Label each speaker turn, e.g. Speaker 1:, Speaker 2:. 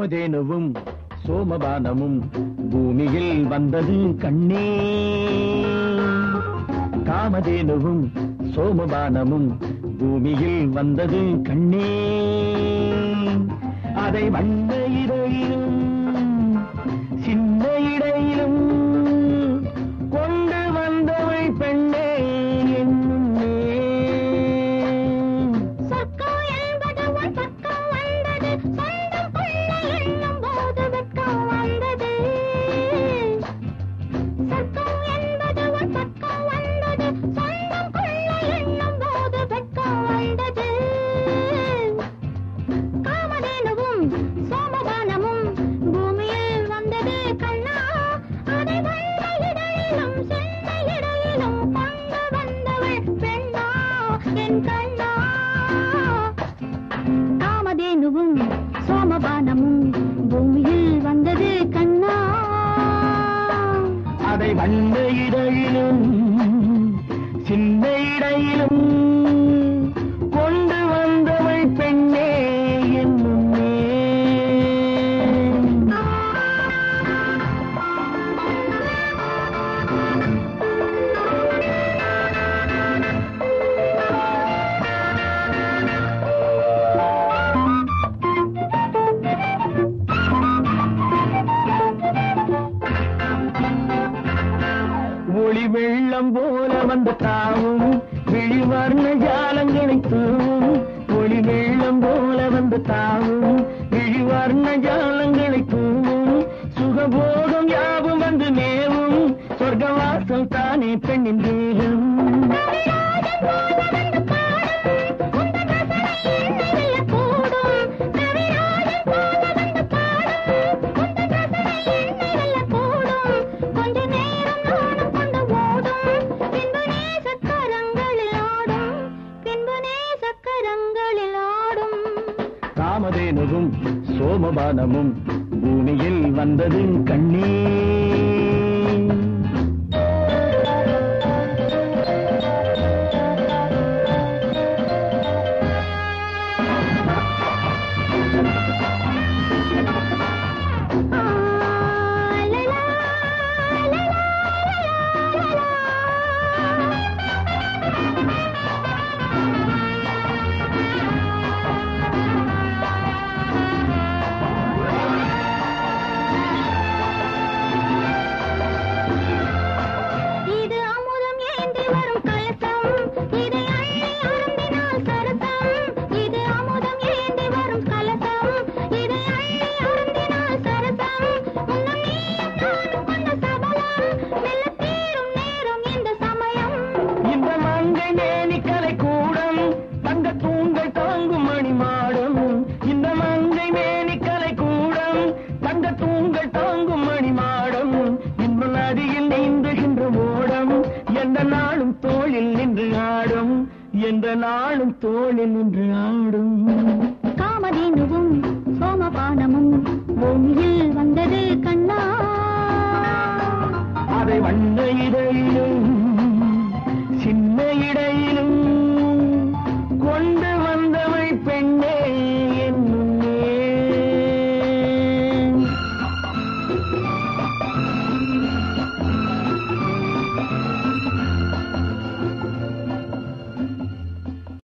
Speaker 1: காமதேனுவும் சோமபானமும் பூமியில் வந்தது கண்ணே காமதேனுவும் சோமபானமும் பூமியில் வந்தது கண்ணே அதை வண்ண இடையிலும் சின்ன இடையிலும் கொண்டு வந்தவள் பெண்ணே என்னும்
Speaker 2: சொர்க்கம் என்பது உன் பக்கம் வந்தது சொந்தம் கொள்ள எண்ணும் போது வெட்கம் வந்தது சொர்க்கம் என்பது உன் பக்கம் வந்தது சொந்தம் கொள்ள எண்ணும் போது வெட்கம் வந்தது காமதேனுவும் சோமகானமும் பூமியில் வந்தது கண்ணா அதை வந்த இடையிலும் சென்ற இடையிலும் கொண்டு வந்தவள் பெண்ணா என் கண்ணா காமதேனுவும் சோமபானமும் பூமியில் வந்தது கண்ணா
Speaker 1: அதை வண்ண இடையிலும் சின்ன இடையிலும் கொண்டு வந்தவள் பெண்ணே என்னும் ஒளி வெள்ளம் போல வந்த தாவும் விழிவர்ண ஜாலங்களை தூவும் ஒளி வெள்ளம் போல வந்த தாவும் விழிவர்ண ஜாலங்களை தூவும் சுகபோகம் யாவும் வந்து மேவும் சொர்க்கவாசம் தானே பெண்ணின் தேகம்
Speaker 2: கவிராஜன் போல வந்து பாடும் உந்தன் ரசனை எண்ணெயில கூடும் கவிராஜன் போல வந்து பாடும் உந்தன் ரசனை எண்ணெயில கூடும் கொஞ்ச நேரம் நானும் கொண்டு ஓடும் பின்பு நேசக்கரங்களில் ஆடும் பின்பு நேசக்கரங்களில் ஆடும்
Speaker 1: காமதேனுவும் சோமபானமும் பூமியில் வந்தது கண்ணே
Speaker 2: ஆ லலா லலா லலா இது அமுதம் ஏந்தி வரும் கலசம் இதை அள்ளி அருந்தினால் சரசம் இது அமுதம் ஏந்தி வரும் கலசம் இதை அள்ளி அருந்தினால் சரசம் உன்னம் நீயும் நானும் கொண்ட சபலம் மெல்ல தீரும் நேரம் இந்த சமயம்
Speaker 1: இந்த மங்கை மேனி கலை கூடம் தங்க தூண்கள் தாங்கும் மணிமாடம் இந்த மங்கை மேனி கலை கூடம் தங்க தூண்கள் தாங்கும் மணிமாடம் இன்ப நதியில் நீந்துகின்ற ஓடம் எந்த நாளும் தோளில் நின்று ஆடும் எந்த நாளும் தோளில் நின்று ஆடும்
Speaker 2: காமதேனுவும் சோமபானமும் பூமியில் வந்தது கண்ணா
Speaker 1: அதை வண்ண இதழிலும்